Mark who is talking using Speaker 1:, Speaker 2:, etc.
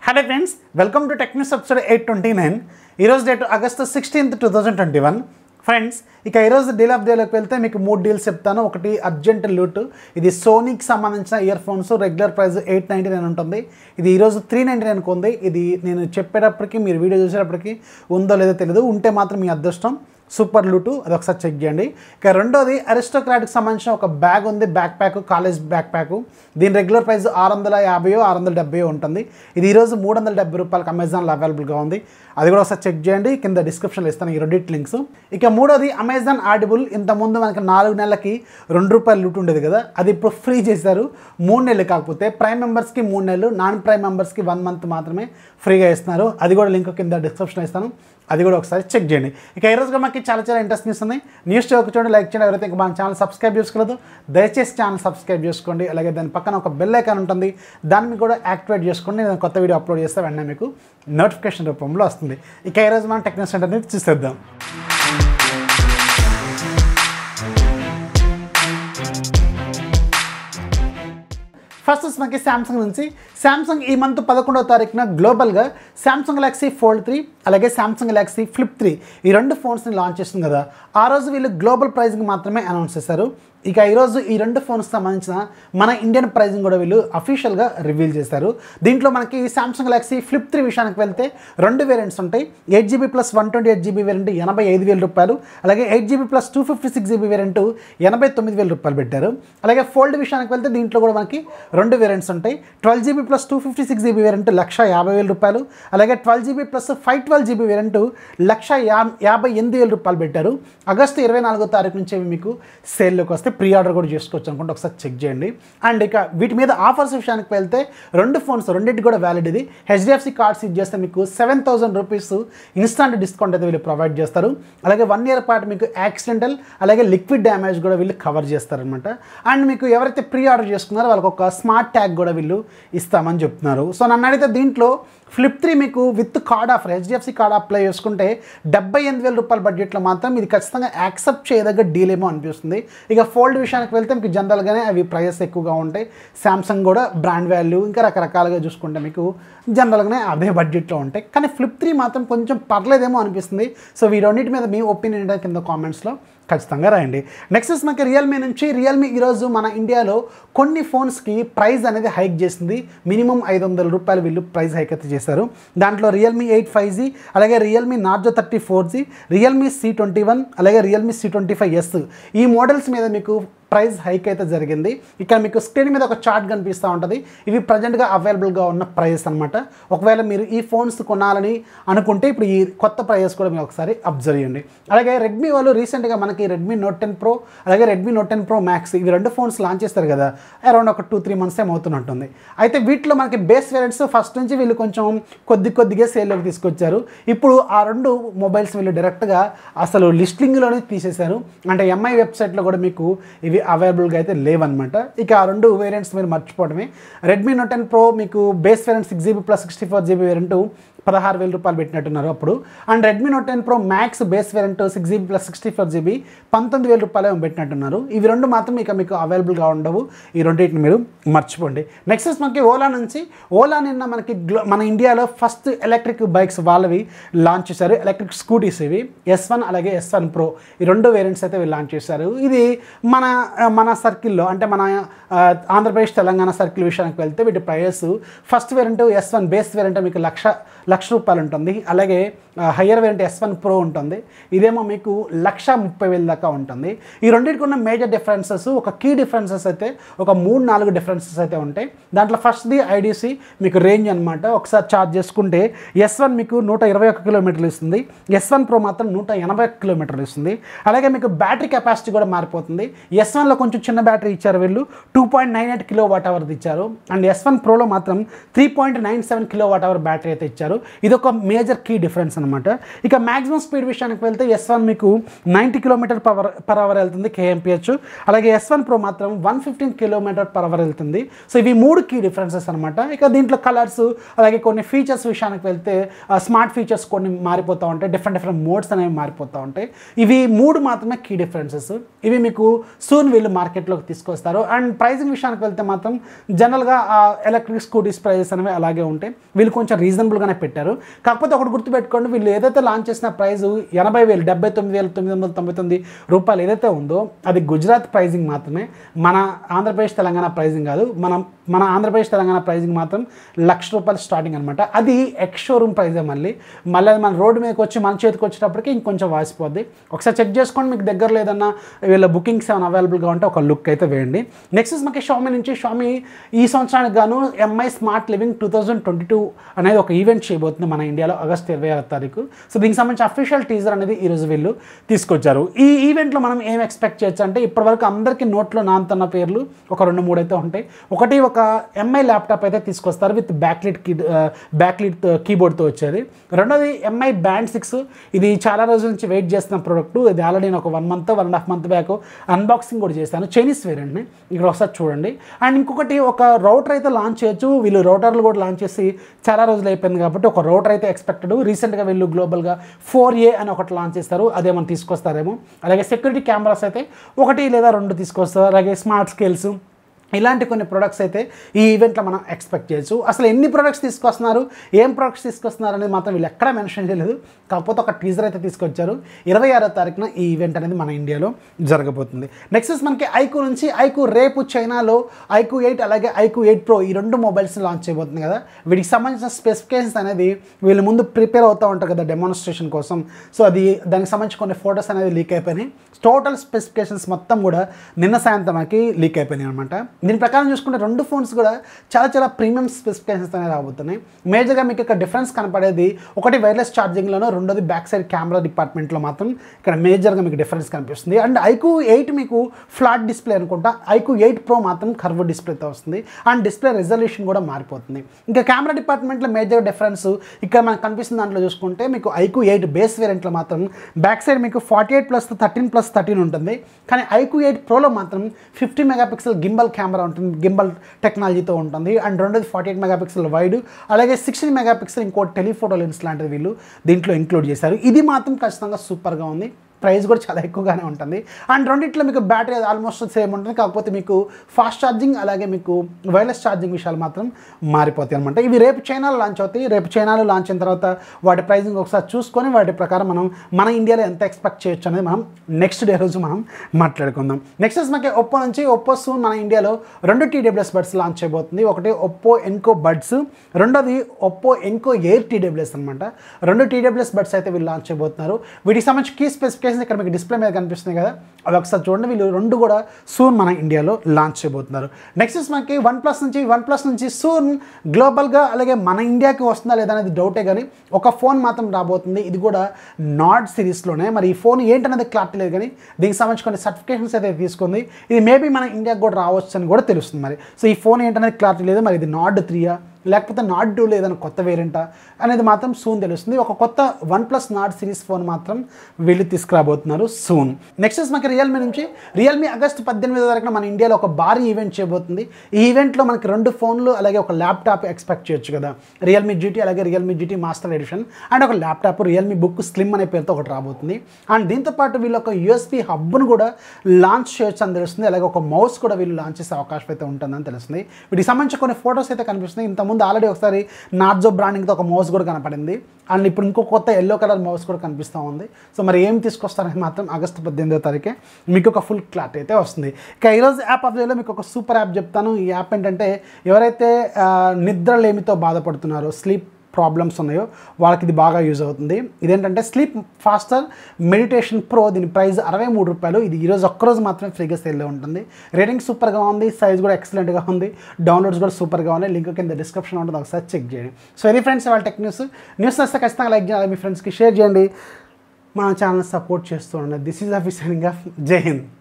Speaker 1: hello friends welcome to techniques episode eight twenty nine ఈరోజు date August sixteenth two thousand twenty one friends ఇక ఈరోజు deal of డేలోకి వెళ్తే మీకు మూడు deals చెప్తాను ఒకటి అర్జెంట్ లూట్ ఇది సోనీకి సంబంధించిన earphones regular price eight ninety nine ఉంటుంది ఇది ఈరోజు త్రీ నైంటీ నైన్కి ఉంది ఇది నేను చెప్పేటప్పటికి మీరు వీడియో చూసేటప్పటికి ఉందో లేదో తెలియదు ఉంటే మాత్రం మీ అదృష్టం సూపర్ లూటు అది ఒకసారి చెక్ చేయండి ఇక రెండోది అరిస్టోక్రాట్కి సంబంధించిన ఒక బ్యాగ్ ఉంది back pack college back pack దీని రెగ్యులర్ ప్రైస్ ఆరు వందల యాభైయో ఆరు వందల డెబ్బైయో ఉంటుంది ఇది ఈరోజు మూడు వందల డెబ్బై రూపాయలకి అమెజాన్లో అవైలబుల్గా ఉంది అది కూడా ఒకసారి చెక్ చేయండి కింద డిస్క్రిప్షన్లో ఇస్తాను ఈ రెండింటి లింక్స్ ఇక మూడోది అమెజాన్ ఆడిబుల్ ఇంతకుముందు మనకి నాలుగు నెలలకి రెండు రూపాయలు లూట్ ఉండేది కదా అది ఇప్పుడు ఫ్రీ చేశారు మూడు నెలలు కాకపోతే ప్రైమ్ మెంబర్స్కి మూడు నెలలు నాన్ ప్రైమ్ మెంబర్స్కి వన్ మంత్ మాత్రమే ఫ్రీగా ఇస్తున్నారు అది కూడా లింక్ కింద డిస్క్రిప్షన్ ఇస్తాను అది కూడా ఒకసారి చెక్ చేయండి ఇక ఈ రోజుగా మాకు చాలా చాలా ఇంట్రెస్ట్ న్యూస్ ఉన్నాయి న్యూస్ ఒక చూడండి లైక్ చేయండి ఎవరైతే ఇంకా మన ఛానల్ సబ్స్క్రైబ్ చేసుకోలేదు దయచేసి ఛానల్ సబ్స్క్రైబ్ చేసుకోండి అలాగే దాని పక్కన ఒక బెల్ ఐకాన్ ఉంటుంది దాన్ని కూడా యాక్టివేట్ చేసుకోండి నేను కొత్త వీడియో అప్లోడ్ చేస్తే వెంటనే మీకు నోటిఫికేషన్ రూపంలో వస్తుంది ఇక ఈ రోజు మనం టెక్నిక్ సెంటర్ అనేది చూసేద్దాం ఫస్ట్ వచ్చి మనకి శాంసంగ్ నుంచి శాంసంగ్ ఈ మంత్ పదకొండవ తారీఖున గ్లోబల్గా శాంసంగ్ గెలాక్సీ ఫోల్డ్ త్రీ అలాగే శాంసంగ్ గెలాక్సీ ఫ్లిప్ త్రీ ఈ రెండు ఫోన్స్ని లాంచ్ చేస్తుంది కదా ఆ రోజు వీళ్ళు గ్లోబల్ ప్రైజింగ్ మాత్రమే అనౌన్స్ చేశారు ఇక ఈరోజు ఈ రెండు ఫోన్స్ సంబంధించిన మన ఇండియన్ ప్రైజింగ్ కూడా వీళ్ళు అఫీషియల్గా రివీల్ చేశారు దీంట్లో మనకి శాంసంగ్ గెలాక్సీ ఫ్లిప్ త్రీ విషయానికి వెళ్తే రెండు వేరియంట్స్ ఉంటాయి eight GB plus one twenty eight GB variant ఎనభై ఐదు వేల రూపాయలు అలాగే eight GB plus two fifty six GB variant ఎనభై తొమ్మిది వేల రూపాయలు పెట్టారు అలాగే ఫోల్డ్ విషయానికి వెళ్తే దీంట్లో కూడా మనకి రెండు వేరియంట్స్ ఉంటాయి twelve GB plus two fifty six GB variant lakh యాభై వేల రూపాయలు అలాగే twelve GB plus five twelve GB variant lakh యా యాభై ఎనిమిది వేల రూపాయలు పెట్టారు ఆగస్టు ఇరవై నాలుగో తారీఖు నుంచి ఇవి మీకు సేల్లోకి వస్తే ప్రీ ఆర్డర్ కూడా చేసుకోవచ్చు అనుకుంటే ఒకసారి చెక్ చేయండి అండ్ ఇక వీటి మీద ఆఫర్స్ విషయానికి వెళ్తే రెండు ఫోన్స్ రెండింటి కూడా వ్యాలిడ్ ఇది హెచ్డిఎఫ్సి కార్డ్స్ యూజ్ చేస్తే మీకు seven thousand rupees instant discount అయితే వీళ్ళు ప్రొవైడ్ చేస్తారు అలాగే వన్ ఇయర్ పాటు మీకు యాక్సిడెంటల్ అలాగే లిక్విడ్ డ్యామేజ్ కూడా వీళ్ళు కవర్ చేస్తారనమాట అండ్ మీకు ఎవరైతే ప్రీ ఆర్డర్ చేసుకున్నారో వాళ్ళకి ఒక స్మార్ట్ ట్యాగ్ కూడా వీళ్ళు ఇస్తామని చెప్తున్నారు సో నన్ను అడిగితే దీంట్లో ఫ్లిప్ త్రీ మీకు with card offer HDFC card apply చేసుకుంటే డెబ్బై ఎనిమిది వేల రూపాయల బడ్జెట్లో మాత్రం ఇది ఖచ్చితంగా యాక్సెప్ట్ చేయదగ్గ డీల్ ఏమో అనిపిస్తుంది ఇక ఫోల్డ్ విషయానికి వెళ్తే మీకు జనరల్గానే అవి ప్రైజెస్ ఎక్కువగా ఉంటాయి శాంసంగ్ కూడా బ్రాండ్ వాల్యూ ఇంకా రకరకాలుగా చూసుకుంటే మీకు జనరల్గానే అదే బడ్జెట్లో ఉంటాయి కానీ ఫ్లిప్ త్రీ మాత్రం కొంచెం పర్లేదేమో అనిపిస్తుంది సో వీటన్నిటి మీద మీ ఒపీనియన్ ఏంటో కింద కామెంట్స్లో ఖచ్చితంగా రాయండి నెక్స్ట్ ఇస్ మనకి రియల్మీ నుంచి రియల్మీ ఈరోజు మన ఇండియాలో కొన్ని ఫోన్స్కి ప్రైస్ అనేది హైక్ చేసింది మినిమం ఐదు వందల రూపాయలు వీళ్ళు ప్రైస్ హైక్ అయితే చేశారు దాంట్లో రియల్మీ ఎయిట్ ఫైవ్ జీ అలాగే Realme Narzo thirty four G Realme C twenty one అలాగే Realme C twenty five S ఈ మోడల్స్ మీద మీకు ప్రైస్ హైక్ అయితే జరిగింది ఇక్కడ మీకు స్క్రీన్ మీద ఒక చార్ట్ కనిపిస్తూ ఉంటుంది ఇవి ప్రజెంట్గా అవైలబుల్గా ఉన్న ప్రైజెస్ అనమాట ఒకవేళ మీరు ఈ ఫోన్స్ కొనాలని అనుకుంటే ఇప్పుడు ఈ కొత్త ప్రైజెస్ కూడా మీరు ఒకసారి అబ్జర్వ్ చేయండి అలాగే రెడ్మీ వాళ్ళు రీసెంట్గా మనకి రెడ్మీ నోట్ టెన్ ప్రో అలాగే Redmi Note ten Pro Max ఇవి రెండు ఫోన్స్ లాంచ్ చేస్తారు కదా అరౌండ్ ఒక టూ త్రీ మంత్స్ ఏమవుతున్నట్టుంది అయితే వీటిలో మనకి బేస్ వేరియంట్స్ ఫస్ట్ నుంచి వీళ్ళు కొంచెం కొద్ది కొద్దిగా సేల్లోకి తీసుకొచ్చారు ఇప్పుడు ఆ రెండు మొబైల్స్ వీళ్ళు డైరెక్ట్గా అసలు లిస్టింగ్లోనే తీసేశారు అంటే ఎంఐ వెబ్సైట్లో కూడా మీకు ఇవి అవైలబుల్గా అయితే లేవన్నమాట ఇక ఆ రెండు వేరియంట్స్ మీరు మర్చిపోవడమే రెడ్మీ నోట్ టెన్ ప్రో మీకు base variant six GB plus sixty four GB variant పదహారు వేల రూపాయలు పెట్టినట్టున్నారు అప్పుడు and Redmi Note ten Pro Max base variant six GB plus sixty four GB పంతొమ్మిది వేల రూపాయలు ఏమో పెట్టినట్టున్నారు ఇవి రెండు మాత్రం ఇక మీకు అవైలబుల్గా ఉండవు ఈ రెండింటిని మీరు మర్చిపోండి నెక్స్ట్ మనకి ఓలా నుంచి ఓలా నిన్న మనకి గ్లో మన ఇండియాలో ఫస్ట్ ఎలక్ట్రిక్ బైక్స్ వాళ్ళవి లాంచ్ చేశారు ఎలక్ట్రిక్ స్కూటీస్ ఇవి ఎస్ వన్ అలాగే ఎస్ వన్ ప్రో ఈ రెండు వేరియంట్స్ అయితే వీళ్ళు లాంచ్ చేశారు ఇది మన మన సర్కిల్లో అంటే మన ఆ, ఆంధ్రప్రదేశ్ తెలంగాణ సర్కిల్ విషయానికి వెళ్తే వీటి price first variant S one base variant మీకు లక్ష లక్ష రూపాయలు ఉంటుంది అలాగే higher variant S one pro ఉంటుంది ఇదేమో మీకు లక్ష ముప్పై వేల దాకా ఉంటుంది ఈ రెండింటికి ఉన్న మేజర్ డిఫరెన్సెస్ ఒక కీ డిఫరెన్సెస్ అయితే ఒక మూడు నాలుగు డిఫరెన్సెస్ అయితే ఉంటాయి దాంట్లో ఫస్ట్ది ఐడిసి మీకు రేంజ్ అనమాట ఒకసారి ఛార్జ్ చేసుకుంటే ఎస్ వన్ మీకు నూట ఇరవై ఒక్క కిలోమీటర్లు ఇస్తుంది ఎస్ వన్ ప్రో మాత్రం నూట ఎనభై ఒక్క కిలోమీటర్లు ఇస్తుంది అలాగే మీకు బ్యాటరీ కెపాసిటీ కూడా మారిపోతుంది ఎస్ వన్లో కొంచెం చిన్న బ్యాటరీ ఇచ్చారు వీళ్ళు two point nine eight kilowatt అవర్ది ఇచ్చారు అండ్ ఎస్ వన్ ప్రోలో మాత్రం three point nine seven kilowatt hour battery అయితే ఇచ్చారు ఇది ఒక మేజర్ కీ డిఫరెన్స్ అనమాట ఇక మ్యాక్సిమం స్పీడ్ విషయానికి వెళ్తే ఎస్ వన్ మీకు ninety kilometer power per hour వెళ్తుంది కేఎంపిహెచ్ అలాగే ఎస్ వన్ ప్రో మాత్రం one fifteen kilometer per hour వెళ్తుంది సో ఇవి మూడు కీ డిఫరెన్సెస్ అనమాట ఇక దీంట్లో కలర్స్ అలాగే కొన్ని ఫీచర్స్ విషయానికి వెళ్తే స్మార్ట్ ఫీచర్స్ కొన్ని మారిపోతూ ఉంటాయి డిఫరెంట్ డిఫరెంట్ మోడ్స్ అనేవి మారిపోతూ ఉంటాయి ఇవి మూడు మాత్రమే కీ డిఫరెన్సెస్ ఇవి మీకు సూన్ వీళ్ళు మార్కెట్లోకి తీసుకొస్తారు అండ్ ప్రైసింగ్ విషయానికి వెళ్తే మాత్రం జనరల్గా ఎలక్ట్రిక్ స్కూటీస్ ప్రైజెస్ అనేవి అలాగే ఉంటాయి వీళ్ళు కొంచెం రీజనబుల్గానే పెట్టారు కాకపోతే ఒకటి గుర్తుపెట్టుకోండి వీళ్ళు ఏదైతే లాంచ్ చేసిన ప్రైస్ ఎనభై వేలు డెబ్బై తొమ్మిది వేలు తొమ్మిది వందల తొంభై తొమ్మిది రూపాయలు ఏదైతే ఉందో అది గుజరాత్ ప్రైజింగ్ మాత్రమే మన ఆంధ్రప్రదేశ్ తెలంగాణ ప్రైజింగ్ కాదు మనం మన ఆంధ్రప్రదేశ్ తెలంగాణ ప్రైజింగ్ మాత్రం లక్ష రూపాయలు స్టార్టింగ్ అనమాట అది ఎక్స్ షోరూమ్ ప్రైజే మళ్ళీ మళ్ళీ అది మన రోడ్డు మీదకి వచ్చి మన చేతికి వచ్చేటప్పటికి ఇంకొంచెం వాసిపోద్ది ఒకసారి చెక్ చేసుకోండి మీకు దగ్గరలో ఏదన్నా వీళ్ళ బుకింగ్స్ ఏమైనా అవైలబుల్గా ఉంటే ఒక లుక్ అయితే వేయండి నెక్స్ట్ మనకి షామీ నుంచి షామీ ఈ సంవత్సరానికి గాను Mi smart living two thousand twenty two అనేది ఒక ఈవెంట్ చేయబోతుంది మన ఇండియాలో ఆగస్ట్ ఇరవై ఆరో తారీఖు సో దీనికి సంబంధించి అఫీషియల్ టీజర్ అనేది ఈరోజు వీళ్ళు తీసుకొచ్చారు ఈ ఈవెంట్లో మనం ఏం ఎక్స్పెక్ట్ చేయొచ్చు అంటే ఇప్పటివరకు అందరికీ నోట్లో నాంతన్న పేర్లు ఒక రెండు మూడు అయితే ఉంటాయి ఒకటి ఒక ఎంఐ ల్యాప్టాప్ అయితే తీసుకొస్తారు విత్ బ్యాక్లిట్ కీ బ్యాక్లిట్ కీబోర్డ్తో వచ్చేది రెండోది ఎంఐ బ్యాండ్ సిక్స్ ఇది చాలా రోజుల నుంచి వెయిట్ చేస్తున్న ప్రోడక్ట్ ఇది ఆల్రెడీ నేను ఒక one month one and half month back unboxing కూడా చేశాను చైనీస్ వేరియంట్ని ఇక్కడ ఒకసారి చూడండి అండ్ ఇంకొకటి ఒక రౌటర్ అయితే లాంచ్ చేయొచ్చు వీళ్ళు రౌటర్లు కూడా లాంచ్ చేసి చాలా రోజులు అయిపోయింది కాబట్టి ఒక రౌటర్ అయితే ఎక్స్పెక్టెడ్ రీసెంట్గా వీళ్ళు గ్లోబల్గా ఫోర్ ఏ అని ఒకటి లాంచ్ చేస్తారు అదేమన్నా తీసుకొస్తారేమో అలాగే సెక్యూరిటీ కెమెరాస్ అయితే ఒకటి లేదా రెండు తీసుకొస్తారు అలాగే స్మార్ట్ స్కేల్స్ ఇలాంటి కొన్ని ప్రొడక్ట్స్ అయితే ఈ ఈవెంట్లో మనం ఎక్స్పెక్ట్ చేయొచ్చు అసలు ఎన్ని ప్రొడక్ట్స్ తీసుకొస్తున్నారు ఏం ప్రొడక్ట్స్ తీసుకొస్తున్నారు అనేది మాత్రం వీళ్ళు ఎక్కడా మెన్షన్ చేయలేదు కాకపోతే ఒక టీజర్ అయితే తీసుకొచ్చారు ఇరవై ఆరో తారీఖున ఈ ఈవెంట్ అనేది మన ఇండియాలో జరగబోతుంది నెక్స్ట్ మనకి ఐకు నుంచి ఐకు రేపు చైనాలో ఐకు ఎయిట్ అలాగే ఐకు ఎయిట్ ప్రో ఈ రెండు మొబైల్స్ లాంచ్ చేయబోతుంది కదా వీటికి సంబంధించిన స్పెసిఫికేషన్స్ అనేది వీళ్ళు ముందు ప్రిపేర్ అవుతూ ఉంటారు కదా డెమాన్స్ట్రేషన్ కోసం సో అది దానికి సంబంధించి కొన్ని ఫొటోస్ అనేది లీక్ అయిపోయినాయి టోటల్ స్పెసిఫికేషన్స్ మొత్తం కూడా నిన్న సాయంత్రం మనకి లీక్ అయిపోయినాయి అనమాట దీని ప్రకారం చూసుకుంటే రెండు ఫోన్స్ కూడా చాలా చాలా ప్రీమియం స్పెసిఫికేషన్స్ అనేవి రాబోతున్నాయి మేజర్గా మీకు ఇక్కడ డిఫరెన్స్ కనపడేది ఒకటి వైర్లెస్ ఛార్జింగ్లోనూ రెండోది బ్యాక్ సైడ్ కెమెరా డిపార్ట్మెంట్లో మాత్రం ఇక్కడ మేజర్గా మీకు డిఫరెన్స్ కనిపిస్తుంది అండ్ ఐకు ఎయిట్ మీకు ఫ్లాట్ డిస్ప్లే అనుకుంటా ఐకు ఎయిట్ ప్రో మాత్రం కర్వ్ డిస్ప్లేతో వస్తుంది అండ్ డిస్ప్లే రెజల్యూషన్ కూడా మారిపోతుంది ఇంకా కెమెరా డిపార్ట్మెంట్లో మేజర్ డిఫరెన్స్ ఇక్కడ మనకు కనిపిస్తుంది దాంట్లో చూసుకుంటే మీకు ఐకు ఎయిట్ బేస్ వేరియంట్లో మాత్రం బ్యాక్ సైడ్ మీకు forty eight plus thirteen plus thirteen ఉంటుంది కానీ ఐకు ఎయిట్ ప్రోలో మాత్రం ఫిఫ్టీ మెగాపిక్సెల్ గింబల్ కెమెరా ఉంటుంది గింబల్ టెక్నాలజీతో ఉంటుంది అండ్ రెండోది ఫార్టీ ఎయిట్ మెగాపిక్సెల్ వైడ్ అలాగే సిక్స్టీన్ మెగాపిక్సెల్ ఇంకో టెలిఫోటో లెన్స్ లాంటిది వీళ్ళు దీంట్లో ఇంక్లూడ్ చేశారు ఇది మాత్రం ఖచ్చితంగా సూపర్గా ఉంది ప్రైస్ కూడా చాలా ఎక్కువగానే ఉంటుంది అండ్ రెండిట్లో మీకు బ్యాటరీ ఆల్మోస్ట్ సేమ్ ఉంటుంది కాకపోతే మీకు ఫాస్ట్ ఛార్జింగ్ అలాగే మీకు వైర్లెస్ ఛార్జింగ్ విషయాలు మాత్రం మారిపోతాయి అనమాట ఇవి రేపు చైనాలో లాంచ్ అవుతాయి రేపు చైనాలో లాంచ్ అయిన తర్వాత వాటి ప్రైజింగ్ ఒకసారి చూసుకొని వాటి ప్రకారం మనం మన ఇండియాలో ఎంత ఎక్స్పెక్ట్ చేయొచ్చు అనేది మనం నెక్స్ట్ డే రోజు మనం మాట్లాడుకుందాం నెక్స్ట్ మనకి ఒప్పో నుంచి ఒప్పో సూన్ మన ఇండియాలో రెండు టీడబ్ల్యూఎస్ బడ్స్ లాంచ్ చేయబోతుంది ఒకటి ఒప్పో ఎన్కో బడ్స్ రెండోది ఒప్పో ఎన్కో ఎయిర్ టీడబ్ల్యూఎస్ అనమాట రెండు టీడబ్ల్యూఎస్ బడ్స్ అయితే వీళ్ళు లాంచ్ చేయబోతున్నారు వీటికి సంబంధించి కీ స్పెసిఫికేషన్ ఇక్కడ మీకు డిస్ప్లే మీద కనిపిస్తుంది కదా అవి ఒకసారి చూడండి వీళ్ళు రెండు కూడా సూన్ మన ఇండియాలో లాంచ్ చేయబోతున్నారు నెక్స్ట్ మనకి వన్ ప్లస్ నుంచి వన్ ప్లస్ నుంచి సూన్ గ్లోబల్గా అలాగే మన ఇండియాకి వస్తుందా లేదా అనేది డౌటే కానీ ఒక ఫోన్ మాత్రం రాబోతుంది ఇది కూడా నాట్ సిరీస్లోనే మరి ఈ ఫోన్ ఏంటనేది క్లారిటీ లేదు కానీ దీనికి సంబంధించి కొన్ని సర్టిఫికేషన్స్ అయితే తీసుకుంది ఇది మేబీ మన ఇండియాకి కూడా రావచ్చు అని కూడా తెలుస్తుంది మరి సో ఈ ఫోన్ ఏంటనేది క్లారిటీ లేదు మరి ఇది నాట్ త్రీయా లేకపోతే నాట్ టూ ఏదైనా కొత్త వేరియంటా అనేది మాత్రం సూన్ తెలుస్తుంది ఒక కొత్త OnePlus Nord series phone మాత్రం వీళ్ళు తీసుకురాబోతున్నారు సూన్ నెక్స్ట్ మనకి రియల్మీ నుంచి రియల్మీ ఆగస్టు పద్దెనిమిదో తారీఖున మన ఇండియాలో ఒక భారీ ఈవెంట్ చేయబోతుంది ఈ ఈవెంట్లో మనకి రెండు ఫోన్లు అలాగే ఒక ల్యాప్టాప్ ఎక్స్పెక్ట్ చేయొచ్చు కదా రియల్మీ జీటీ అలాగే Realme GT master edition and ఒక ల్యాప్టాప్ రియల్మీ బుక్ స్లిమ్ అనే పేరుతో ఒకటి రాబోతుంది అండ్ దీంతో పాటు వీళ్ళు ఒక యూఎస్పీ హబ్ను కూడా లాంచ్ చేయొచ్చు అని తెలుస్తుంది అలాగే ఒక మౌస్ కూడా వీళ్ళు లాంచ్ చేసే అవకాశం అయితే ఉంటుందని తెలుస్తుంది వీటికి సంబంధించి కొన్ని ఫొటోస్ అయితే కనిపిస్తున్నాయి ఇంతకుముందు ఆల్రెడీ ఒకసారి నార్జో బ్రాండింగ్తో ఒక మౌస్ కూడా కనపడింది అండ్ ఇప్పుడు ఇంకో కొత్త ఎల్లో కలర్ మౌస్ కూడా కనిపిస్తూ ఉంది సో మరి ఏం తీసుకొస్తారని మాత్రం ఆగస్టు పద్దెనిమిదో తారీఖే మీకు ఒక ఫుల్ క్లారిటీ అయితే వస్తుంది ఇక ఈరోజు యాప్ అప్డేట్లో మీకు ఒక సూపర్ యాప్ చెప్తాను ఈ యాప్ ఏంటంటే ఎవరైతే ఆ, నిద్రలేమితో బాధపడుతున్నారో స్లీప్ ప్రాబ్లమ్స్ ఉన్నాయో వాళ్ళకి ఇది బాగా యూజ్ అవుతుంది ఇదేంటంటే స్లీప్ ఫాస్టర్ మెడిటేషన్ ప్రో దీని ప్రైస్ అరవై మూడు రూపాయలు ఇది ఈరోజు ఒక్కరోజు మాత్రమే ఫ్రీగా సేల్లో ఉంటుంది రేటింగ్ సూపర్గా ఉంది సైజ్ కూడా ఎక్సలెంట్గా ఉంది డౌన్లోడ్స్ కూడా సూపర్గా ఉన్నాయి లింక్ కింద డిస్క్రిప్షన్ ఉంటుంది ఒకసారి చెక్ చేయండి సో ఇది ఫ్రెండ్స్ వాళ్ళ టెక్ న్యూస్ న్యూస్ వస్తే ఖచ్చితంగా లైక్ చేయాలి మీ ఫ్రెండ్స్కి షేర్ చేయండి మన ఛానల్ సపోర్ట్ చేస్తూ ఉండండి this is off signing off జై హింద్